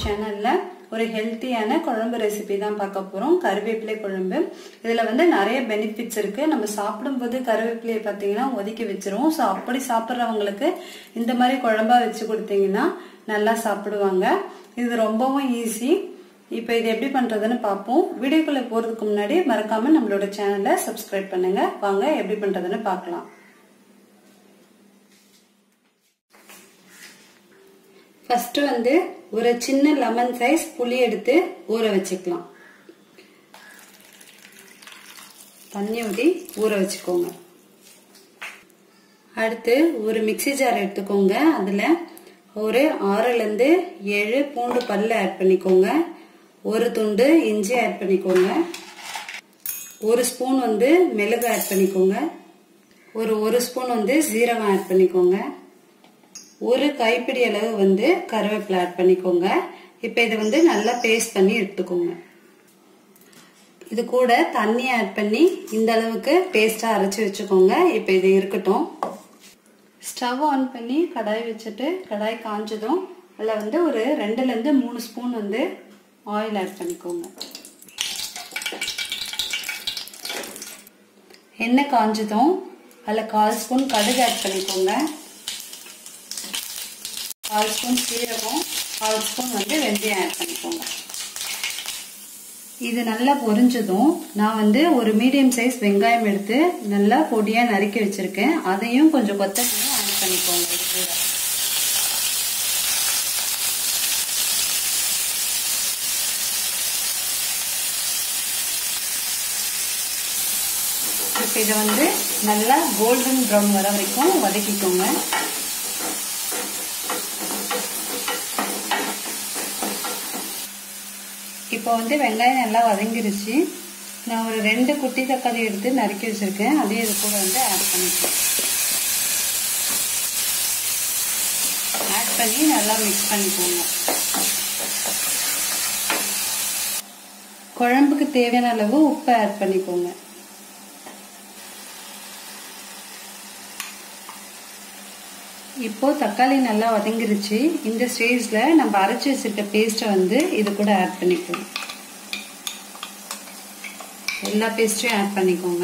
சேனல்ல ஒரு ஹெல்த்தியான குழம்பு ரெசிபி தான் பார்க்க போறோம் கருவேப்பிலை குழம்பு இதுல வந்து நிறைய பெனிஃபிட்ஸ் இருக்கு நம்ம சாப்பிடும்போது கருவேப்பிலையை பார்த்தீங்கன்னா ஒதுக்கி வச்சிருவோம் ஸோ அப்படி சாப்பிட்றவங்களுக்கு இந்த மாதிரி குழம்பா வச்சு கொடுத்தீங்கன்னா நல்லா சாப்பிடுவாங்க இது ரொம்பவும் ஈஸி இப்போ இது எப்படி பண்றதுன்னு பார்ப்போம் வீடியோக்குள்ள போறதுக்கு முன்னாடி மறக்காம நம்மளோட சேனலை சப்ஸ்கிரைப் பண்ணுங்க வாங்க எப்படி பண்றதுன்னு பார்க்கலாம் ஃபர்ஸ்ட் வந்து ஒரு சின்ன லெமன் சைஸ் புளி எடுத்து ஊற வச்சுக்கலாம் தண்ணி ஊற்றி ஊற வச்சுக்கோங்க அடுத்து ஒரு மிக்சி ஜார் எடுத்துக்கோங்க அதில் ஒரு ஆறுலேருந்து ஏழு பூண்டு பல்லு ஆட் பண்ணிக்கோங்க ஒரு துண்டு இஞ்சி ஆட் பண்ணிக்கோங்க ஒரு ஸ்பூன் வந்து மிளகு ஆட் பண்ணிக்கோங்க ஒரு ஒரு ஸ்பூன் வந்து சீரகம் ஆட் பண்ணிக்கோங்க ஒரு கைப்பிடி அளவு வந்து கருவேப்பிலை ஆட் பண்ணிக்கோங்க இப்போ இதை வந்து நல்லா பேஸ்ட் பண்ணி எடுத்துக்கோங்க இது கூட தண்ணி ஆட் பண்ணி இந்த அளவுக்கு பேஸ்ட்டாக அரைச்சி வச்சுக்கோங்க இப்போ இது இருக்கட்டும் ஸ்டவ் ஆன் பண்ணி கடாய் வச்சுட்டு கடாய் காஞ்சதும் அதில் வந்து ஒரு ரெண்டுலேருந்து மூணு ஸ்பூன் வந்து ஆயில் ஆட் பண்ணிக்கோங்க எண்ணெய் காஞ்சதும் அதில் கால் ஸ்பூன் கடுகு ஆட் பண்ணிக்கோங்க கால் ஸ்பூன் சீரகம் கால் ஸ்பூன் வந்து வெந்தயம் ஆட் பண்ணிக்கோங்க இது நல்லா பொரிஞ்சதும் நான் வந்து ஒரு மீடியம் சைஸ் வெங்காயம் எடுத்து நல்லா பொடியாக நறுக்கி வச்சிருக்கேன் அதையும் கொஞ்சம் கொத்தமல்லியும் ஆட் பண்ணிக்கோங்க இது கூட இப்போ இதை வந்து நல்லா கோல்டன் ப்ரௌன் வர வரைக்கும் வதக்கிக்கோங்க இப்போ வந்து வெங்காயம் நல்லா வதங்கிருச்சு நான் ஒரு ரெண்டு குட்டி தக்காளி எடுத்து நறுக்கி வச்சிருக்கேன் அதையும் இது கூட வந்து ஆட் பண்ணிக்கிறேன் ஆட் பண்ணி நல்லா மிக்ஸ் பண்ணிக்கோங்க குழம்புக்கு தேவையான அளவு உப்பை ஆட் பண்ணிக்கோங்க இப்போ தக்காளி நல்லா வதங்கிருச்சு இந்த ஸ்டேஜ்ல நம்ம அரைச்சி வச்சிருக்க பேஸ்ட்டை வந்து இது கூட ஆட் பண்ணிக்கோங்க எல்லா பேஸ்ட்டையும் ஆட் பண்ணிக்கோங்க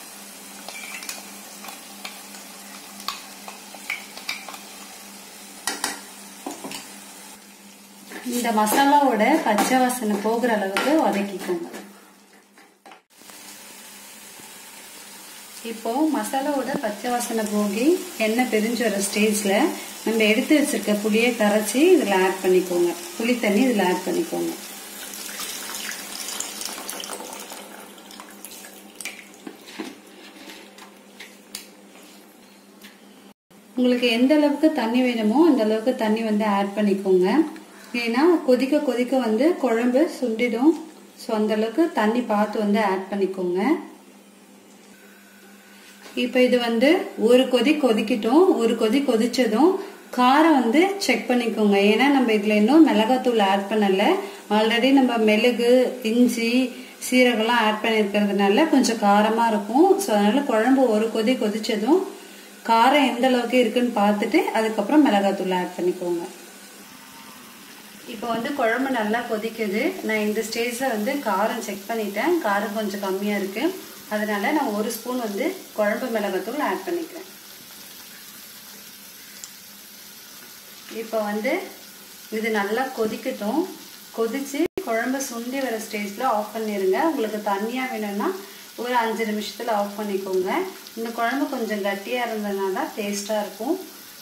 இந்த மசாலாவோட பச்சை வாசனை போகிற அளவுக்கு வதக்கிக்கோங்க இப்போ மசாலாவோட பச்சை வாசனை போகி எண்ணெய் பிரிஞ்சு வர ஸ்டேஜில் நம்ம எடுத்து வச்சிருக்க புளியை கரைச்சி இதில் ஆட் பண்ணிக்கோங்க புளி தண்ணி இதில் ஆட் பண்ணிக்கோங்க உங்களுக்கு எந்த அளவுக்கு தண்ணி வேணுமோ அந்த அளவுக்கு தண்ணி வந்து ஆட் பண்ணிக்கோங்க ஏன்னா கொதிக்க கொதிக்க வந்து குழம்பு சுண்டிடும் ஸோ அந்த அளவுக்கு தண்ணி பார்த்து வந்து ஆட் பண்ணிக்கோங்க இப்போ இது வந்து ஒரு கொதி கொதிக்கிட்டோம் ஒரு கொதி கொதிச்சதும் காரம் வந்து செக் பண்ணிக்கோங்க ஏன்னா நம்ம இதில் இன்னும் மிளகாத்தூள் ஆட் பண்ணல ஆல்ரெடி நம்ம மிளகு இஞ்சி சீரகம்லாம் ஆட் பண்ணியிருக்கிறதுனால கொஞ்சம் காரமாக இருக்கும் ஸோ அதனால குழம்பு ஒரு கொதி கொதிச்சதும் காரம் எந்த அளவுக்கு இருக்குன்னு பார்த்துட்டு அதுக்கப்புறம் மிளகாத்தூள் ஆட் பண்ணிக்கோங்க இப்போ வந்து குழம்பு நல்லா கொதிக்குது நான் இந்த ஸ்டேஜில் வந்து காரம் செக் பண்ணிட்டேன் காரம் கொஞ்சம் கம்மியாக இருக்குது அதனால நான் ஒரு ஸ்பூன் வந்து குழம்பு மிளகாத்தூள் ஆட் பண்ணிக்கிறேன் இப்போ வந்து இது நல்லா கொதிக்கட்டும் கொதிச்சு குழம்பு சுண்டி வர ஸ்டேஜில் ஆஃப் பண்ணிடுங்க உங்களுக்கு தண்ணியாக வேணும்னா ஒரு அஞ்சு நிமிஷத்தில் ஆஃப் பண்ணிக்கோங்க இந்த குழம்பு கொஞ்சம் கட்டியாக இருந்ததுனால தான் டேஸ்ட்டாக இருக்கும்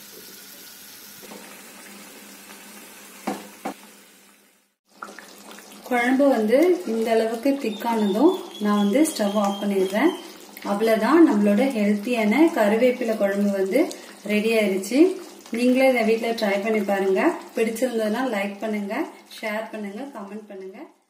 குழம்பு வந்து இந்த அளவுக்கு திக்கானதும் நான் வந்து ஸ்டவ் ஆஃப் பண்ணிடுறேன் அவ்வளோதான் நம்மளோட ஹெல்த்தியான கருவேப்பிலை குழம்பு வந்து ரெடி ஆயிடுச்சு நீங்களே இதை வீட்டில் ட்ரை பண்ணி பாருங்க பிடிச்சிருந்ததுன்னா லைக் பண்ணுங்க ஷேர் பண்ணுங்க கமெண்ட் பண்ணுங்க